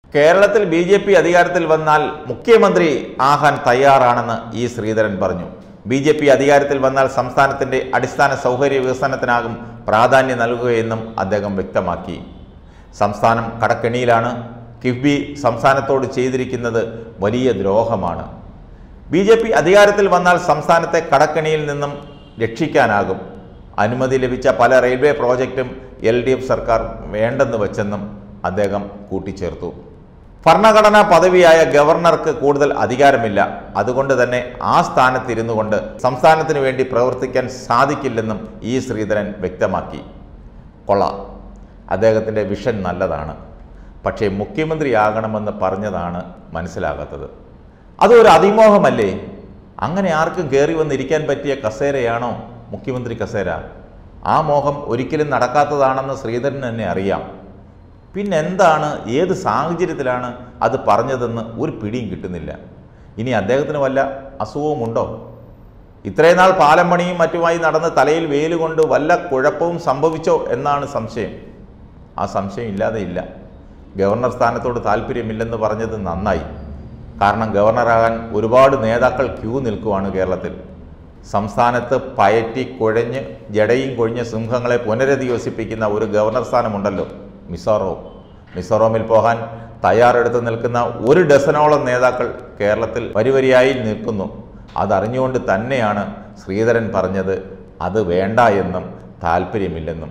കേരളത്തിൽ B J P അധികാരത്തിൽ വന്നാൽ മുഖ്യമന്ത്രി ആകാൻ തയ്യാറാണെന്ന് ഇ ശ്രീധരൻ പറഞ്ഞു ബി ജെ പി അധികാരത്തിൽ വന്നാൽ സംസ്ഥാനത്തിന്റെ അടിസ്ഥാന സൗകര്യ വികസനത്തിനാകും പ്രാധാന്യം നൽകുകയെന്നും അദ്ദേഹം വ്യക്തമാക്കി സംസ്ഥാനം കടക്കെണിയിലാണ് കിഫ്ബി സംസ്ഥാനത്തോട് ചെയ്തിരിക്കുന്നത് വലിയ ദ്രോഹമാണ് ബി ജെ പി അധികാരത്തിൽ വന്നാൽ സംസ്ഥാനത്തെ കടക്കെണിയിൽ നിന്നും രക്ഷിക്കാനാകും അനുമതി ലഭിച്ച പല റെയിൽവേ പ്രോജക്റ്റും എൽ ഡി എഫ് സർക്കാർ വേണ്ടെന്ന് വെച്ചെന്നും അദ്ദേഹം കൂട്ടിച്ചേർത്തു ഭരണഘടനാ പദവിയായ ഗവർണർക്ക് കൂടുതൽ അധികാരമില്ല അതുകൊണ്ട് തന്നെ ആ സ്ഥാനത്തിരുന്നു കൊണ്ട് സംസ്ഥാനത്തിന് വേണ്ടി പ്രവർത്തിക്കാൻ സാധിക്കില്ലെന്നും ഇ ശ്രീധരൻ വ്യക്തമാക്കി കൊള്ളാം അദ്ദേഹത്തിൻ്റെ വിഷൻ നല്ലതാണ് പക്ഷേ മുഖ്യമന്ത്രിയാകണമെന്ന് പറഞ്ഞതാണ് മനസ്സിലാകാത്തത് അതൊരു അതിമോഹമല്ലേ അങ്ങനെ ആർക്കും കയറി വന്നിരിക്കാൻ പറ്റിയ കസേരയാണോ മുഖ്യമന്ത്രി കസേര ആ മോഹം ഒരിക്കലും നടക്കാത്തതാണെന്ന് ശ്രീധരൻ തന്നെ അറിയാം പിന്നെന്താണ് ഏത് സാഹചര്യത്തിലാണ് അത് പറഞ്ഞതെന്ന് ഒരു പിടിയും കിട്ടുന്നില്ല ഇനി അദ്ദേഹത്തിന് വല്ല അസുഖവുമുണ്ടോ ഇത്രയും നാൾ പാലം പണിയും മറ്റുമായി നടന്ന് തലയിൽ വേല് കൊണ്ട് വല്ല കുഴപ്പവും സംഭവിച്ചോ എന്നാണ് സംശയം ആ സംശയം ഇല്ലാതെ ഇല്ല ഗവർണർ സ്ഥാനത്തോട് താല്പര്യമില്ലെന്ന് പറഞ്ഞത് നന്നായി കാരണം ഗവർണറാകാൻ ഒരുപാട് നേതാക്കൾ ക്യൂ നിൽക്കുവാണ് കേരളത്തിൽ സംസ്ഥാനത്ത് പയറ്റി കുഴഞ്ഞ് ജടയും കൊഴിഞ്ഞ സിംഹങ്ങളെ പുനരധിവസിപ്പിക്കുന്ന ഒരു ഗവർണർ സ്ഥാനമുണ്ടല്ലോ മിസോറം മിസോറമിൽ പോകാൻ തയ്യാറെടുത്ത് നിൽക്കുന്ന ഒരു ഡസനോളം നേതാക്കൾ കേരളത്തിൽ വരിവരിയായി നിൽക്കുന്നു അതറിഞ്ഞുകൊണ്ട് തന്നെയാണ് ശ്രീധരൻ പറഞ്ഞത് അത് വേണ്ട എന്നും താല്പര്യമില്ലെന്നും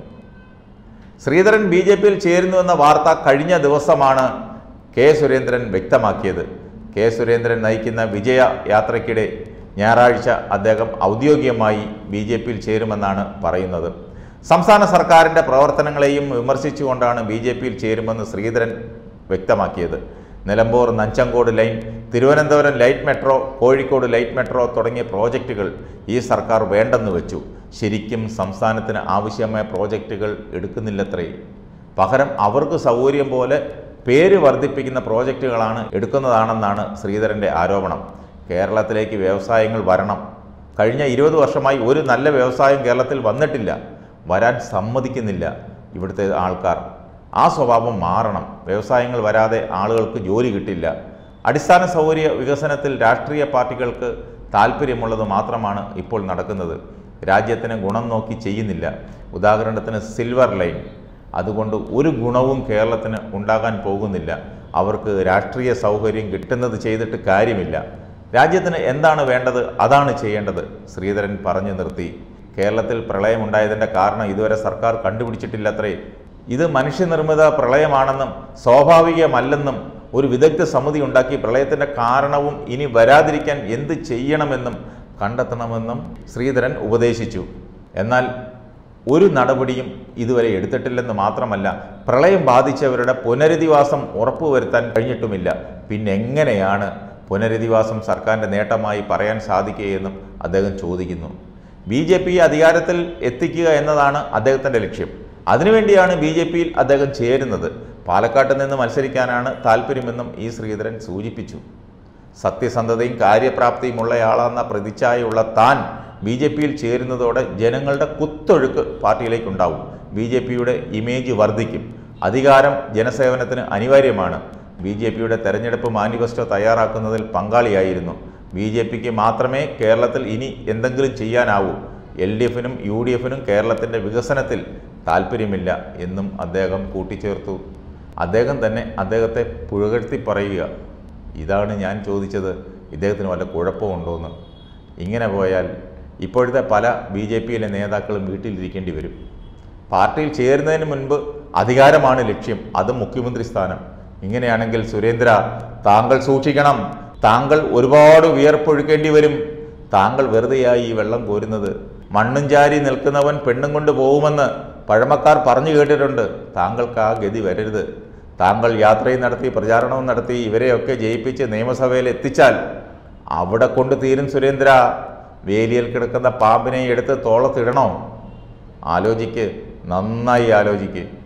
ശ്രീധരൻ ബി ജെ പിയിൽ ചേരുന്നുവെന്ന വാർത്ത കഴിഞ്ഞ ദിവസമാണ് കെ സുരേന്ദ്രൻ വ്യക്തമാക്കിയത് കെ സുരേന്ദ്രൻ നയിക്കുന്ന വിജയ യാത്രയ്ക്കിടെ ഞായറാഴ്ച അദ്ദേഹം ഔദ്യോഗികമായി ബി ജെ പിയിൽ ചേരുമെന്നാണ് പറയുന്നത് സംസ്ഥാന സർക്കാരിൻ്റെ പ്രവർത്തനങ്ങളെയും വിമർശിച്ചുകൊണ്ടാണ് ബി ജെ പിയിൽ ചേരുമെന്ന് ശ്രീധരൻ വ്യക്തമാക്കിയത് Nilambur Nanjangud line Thiruvananthapuram light metro Kozhikode light metro തുടങ്ങിയ പ്രോജക്റ്റുകൾ ഈ സർക്കാർ വേണ്ടെന്ന് വെച്ചു ശരിക്കും സംസ്ഥാനത്തിന് ആവശ്യമായ പ്രോജക്റ്റുകൾ എടുക്കുന്നില്ലത്രേ പകരം അവർക്ക് സൗകര്യം പോലെ പേര് വർദ്ധിപ്പിക്കുന്ന പ്രോജക്റ്റുകളാണ് എടുക്കുന്നതാണെന്നാണ് ശ്രീധരൻ്റെ ആരോപണം കേരളത്തിലേക്ക് വ്യവസായങ്ങൾ വരണം കഴിഞ്ഞ ഇരുപത് വർഷമായി ഒരു നല്ല വ്യവസായം കേരളത്തിൽ വന്നിട്ടില്ല വരാൻ സമ്മതിക്കുന്നില്ല ഇവിടുത്തെ ആൾക്കാർ ആ സ്വഭാവം മാറണം വ്യവസായങ്ങൾ വരാതെ ആളുകൾക്ക് ജോലി കിട്ടില്ല അടിസ്ഥാന സൗകര്യ വികസനത്തിൽ രാഷ്ട്രീയ പാർട്ടികൾക്ക് താല്പര്യമുള്ളത് മാത്രമാണ് ഇപ്പോൾ നടക്കുന്നത് രാജ്യത്തിന് ഗുണം നോക്കി ചെയ്യുന്നില്ല ഉദാഹരണത്തിന് സിൽവർ ലൈൻ അതുകൊണ്ട് ഒരു ഗുണവും കേരളത്തിന് ഉണ്ടാകാൻ പോകുന്നില്ല അവർക്ക് രാഷ്ട്രീയ സൗകര്യം കിട്ടുന്നത് ചെയ്തിട്ട് കാര്യമില്ല രാജ്യത്തിന് എന്താണ് വേണ്ടത് അതാണ് ചെയ്യേണ്ടത് ശ്രീധരൻ പറഞ്ഞു നിർത്തി കേരളത്തിൽ പ്രളയമുണ്ടായതിൻ്റെ കാരണം ഇതുവരെ സർക്കാർ കണ്ടുപിടിച്ചിട്ടില്ലത്രേ ഇത് മനുഷ്യനിർമ്മിത പ്രളയമാണെന്നും സ്വാഭാവികമല്ലെന്നും ഒരു വിദഗ്ധ സമിതി ഉണ്ടാക്കി പ്രളയത്തിൻ്റെ കാരണവും ഇനി വരാതിരിക്കാൻ എന്ത് ചെയ്യണമെന്നും കണ്ടെത്തണമെന്നും ശ്രീധരൻ ഉപദേശിച്ചു എന്നാൽ ഒരു നടപടിയും ഇതുവരെ എടുത്തിട്ടില്ലെന്ന് മാത്രമല്ല പ്രളയം ബാധിച്ചവരുടെ പുനരധിവാസം ഉറപ്പുവരുത്താൻ കഴിഞ്ഞിട്ടുമില്ല പിന്നെ എങ്ങനെയാണ് പുനരധിവാസം സർക്കാരിൻ്റെ നേട്ടമായി പറയാൻ സാധിക്കുകയെന്നും അദ്ദേഹം ചോദിക്കുന്നു ബി ജെ പി അധികാരത്തിൽ എത്തിക്കുക എന്നതാണ് അദ്ദേഹത്തിൻ്റെ ലക്ഷ്യം അതിനുവേണ്ടിയാണ് ബി ജെ പിയിൽ അദ്ദേഹം ചേരുന്നത് പാലക്കാട്ട് നിന്ന് മത്സരിക്കാനാണ് താല്പര്യമെന്നും ഇ ശ്രീധരൻ സൂചിപ്പിച്ചു സത്യസന്ധതയും കാര്യപ്രാപ്തിയുമുള്ളയാളെന്ന പ്രതിച്ഛായുള്ള താൻ ബി ജെ പിയിൽ ചേരുന്നതോടെ ജനങ്ങളുടെ കുത്തൊഴുക്ക് പാർട്ടിയിലേക്കുണ്ടാവും ബി ജെ പിയുടെ ഇമേജ് വർദ്ധിക്കും അധികാരം ജനസേവനത്തിന് അനിവാര്യമാണ് ബി ജെ പിയുടെ തെരഞ്ഞെടുപ്പ് മാനിഫെസ്റ്റോ തയ്യാറാക്കുന്നതിൽ പങ്കാളിയായിരുന്നു ബി ജെ പിക്ക് മാത്രമേ കേരളത്തിൽ ഇനി എന്തെങ്കിലും ചെയ്യാനാവൂ എൽ ഡി എഫിനും യു ഡി എഫിനും കേരളത്തിൻ്റെ വികസനത്തിൽ താല്പര്യമില്ല എന്നും അദ്ദേഹം കൂട്ടിച്ചേർത്തു അദ്ദേഹം തന്നെ അദ്ദേഹത്തെ പുകഴ്ത്തി പറയുക ഇതാണ് ഞാൻ ചോദിച്ചത് ഇദ്ദേഹത്തിന് വല്ല കുഴപ്പമുണ്ടോയെന്ന് ഇങ്ങനെ പോയാൽ ഇപ്പോഴത്തെ പല ബി ജെ പിയിലെ നേതാക്കളും വീട്ടിലിരിക്കേണ്ടി വരും പാർട്ടിയിൽ ചേരുന്നതിന് മുൻപ് അധികാരമാണ് ലക്ഷ്യം അത് മുഖ്യമന്ത്രി സ്ഥാനം ഇങ്ങനെയാണെങ്കിൽ സുരേന്ദ്ര താങ്കൾ സൂക്ഷിക്കണം താങ്കൾ ഒരുപാട് വിയർപ്പൊഴുക്കേണ്ടി വരും താങ്കൾ വെറുതെയായി ഈ വെള്ളം കോരുന്നത് മണ്ണും ചാരി നിൽക്കുന്നവൻ പെണ്ണും കൊണ്ട് പോകുമെന്ന് പഴമക്കാർ പറഞ്ഞു കേട്ടിട്ടുണ്ട് താങ്കൾക്ക് ആ ഗതി വരരുത് താങ്കൾ യാത്രയും നടത്തി പ്രചാരണവും നടത്തി ഇവരെയൊക്കെ ജയിപ്പിച്ച് നിയമസഭയിൽ എത്തിച്ചാൽ അവിടെ കൊണ്ട് തീരും സുരേന്ദ്ര വേലിയിൽ കിടക്കുന്ന പാമ്പിനെ എടുത്ത് തോളത്തിടണോ ആലോചിക്ക് നന്നായി ആലോചിക്ക്